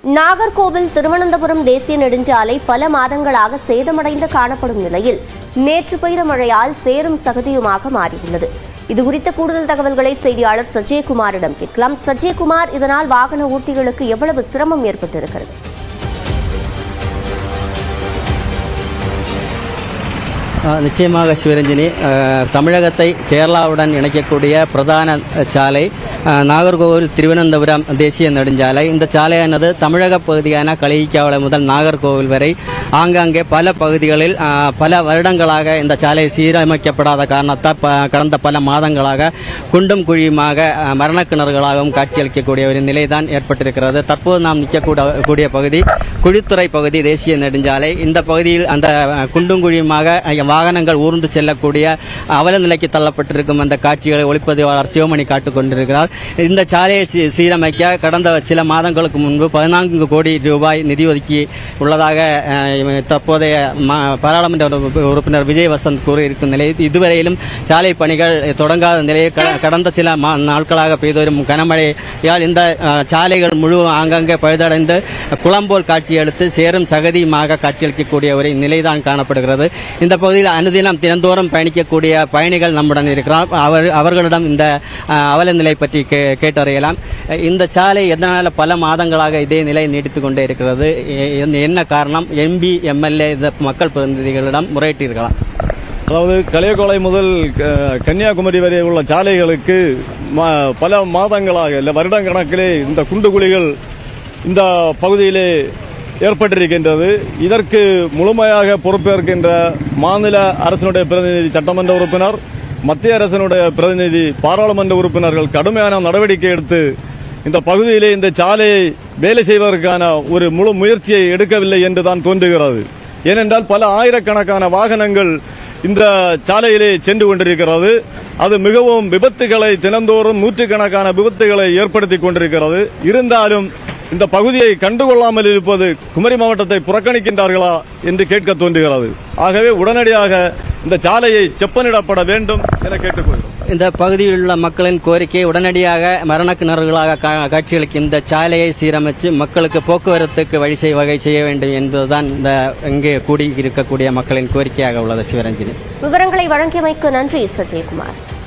நாகர்கோவில் திருவனந்தபுரம் தேசிய நெடுஞ்சாலை பல மாதங்களாக சேதமடைந்து காணப்படும் நிலையில் நேற்று பெய்த மழையால் சேரும் சகதியுமாக மாறியுள்ளது இதுகுறித்த கூடுதல் தகவல்களை செய்தியாளர் சஜயகுமாரிடம் கேட்கலாம் சஜயகுமார் இதனால் வாகன ஓட்டிகளுக்கு எவ்வளவு சிரமம் ஏற்பட்டிருக்கிறது ஆ, நிச்சயமாக சிவரஞ்சினி ஆ, தமிழகத்தை கேரளாவுடன் இணைக்கக்கூடிய பிரதான அ, சாலை ஆ, நாகர்கோவில் திருவனந்தபுரம் தேசிய நெடுஞ்சாலை இந்த சாலையானது தமிழக பகுதியான களிக்காவளை முதல் நாகர்கோவில் வரை ஆங்காங்கே பல பகுதிகளில் ஆ, பல வருடங்களாக இந்த சாலை சீரமைக்கப்படாத காரணத்தால் ப- கடந்த பல மாதங்களாக குண்டும் குழியுமாக ஆ, மரணக்கிணறுகளாகவும் காட்சியளிக்கக்கூடிய ஒரு நிலைதான் ஏற்பட்டிருக்கிறது தற்போது நாம் நிற்கக்கூட கூடிய பகுதி குழித்துறை பகுதி தேசிய நெடுஞ்சாலை இந்த பகுதியில் அந்த அஹ், குண்டும் குழியுமாக அஹ், வாகனங்கள் ஊர்ந்து செல்லக்கூடிய அவல நிலைக்கு தள்ளப்பட்டிருக்கும் அந்த காட்சிகளை ஒளிப்பதிவாளர் சிவமணி காட்டுக் கொண்டிருக்கிறார் இந்த சாலையை சீ- சீரமைக்க கடந்த சில மாதங்களுக்கு முன்பு பதினான்கு கோடி ரூபாய் நிதி ஒதுக்கி உள்ளதாக அஹ், தற்போதைய ம- பாராளுமன்ற உறுப்பி- உறுப்பினர் விஜய் வசந்த் கூறியிருக்கும் நிலையில் இதுவரையிலும் சாலை பணிகள் தொடங்காத நிலையில் க- கடந்த சில மா- நாட்களாக பெய்து வரும் கனமழையால் இந்த அஹ், சாலைகள் முழு ஆங்காங்கே பழுதடைந்து குளம்போல் காட்சியளித்து சேரும் சகதியுமாக காட்சியளிக்கக்கூடிய ஒரு நிலைதான் காணப்படுகிறது இந்த பகுதியில் அனுதினம் தினந்தோறும் பயணிக்கக்கூடிய பயணிகள் நம்முடன் இருக்கிறார் அவர் அவர்களிடம் இந்த அஹ், அவல நிலை பற்றி கே- கேட்டறியலாம் அஹ், இந்த சாலை எதனால் பல மாதங்களாக இதே நிலை நீடித்துக் கொண்டே இருக்கிறது எ- என்ன காரணம் எம்பி எம்எல்ஏ இந்த மக்கள் பிரதிநிதிகளிடம் முறையிட்டிருக்கலாம் அதாவது கலியகோளை முதல் க- கன்னியாகுமரி வரை உள்ள சாலைகளுக்கு ம- பல மாதங்களாக இல்லை வருடக்கணக்கிலே இந்த குண்டுகுழிகள் இந்த பகுதியிலே ஏற்பட்டிருக்கின்றது இதற்கு முழுமையாக பொறுப்பேற்கின்ற மாநில அரசினுடைய பிரதிநிதி சட்டமன்ற உறுப்பினர் மத்திய அரசினுடைய பிரதிநிதி பாராளுமன்ற உறுப்பினர்கள் கடுமையான நடவடிக்கை எடுத்து இந்த பகுதியிலே இந்த சாலையை வேலை செய்வதற்கான ஒரு முழு முயற்சியை எடுக்கவில்லை என்றுதான் தோன்றுகிறது ஏனென்றால் பல ஆயிரக்கணக்கான வாகனங்கள் இந்த சாலையிலே சென்று கொண்டிருக்கிறது அது மிகவும் விபத்துகளை தினந்தோறும் நூற்றுக்கணக்கான விபத்துகளை ஏற்படுத்தி கொண்டிருக்கிறது இருந்தாலும் இந்த பகுதியை கண்டுகொள்ளாமல் இருப்பது குமரி மாவட்டத்தை புறக்கணிக்கின்றார்களா என்று கேட்க தோன்றுகிறது ஆகவே உடனடியாக இந்த சாலையை செப்பனிடப்பட வேண்டும் என கேட்டுக்கொள்கிறோம் இந்த பகுதியில் உள்ள மக்களின் கோரிக்கை உடனடியாக மரண கிணறுகளாக கா- காட்சியளிக்கும் இந்த சாலையை சீரமைத்து மக்களுக்கு போக்குவரத்துக்கு வழி செய்ய வகை செய்ய வேண்டும் என்பதுதான் இந்த இங்கே கூடியிருக்கக்கூடிய மக்களின் கோரிக்கையாக உள்ளது சிவரஞ்சனி விவரங்களை வழங்கியமைக்கு நன்றி சஜயகுமார்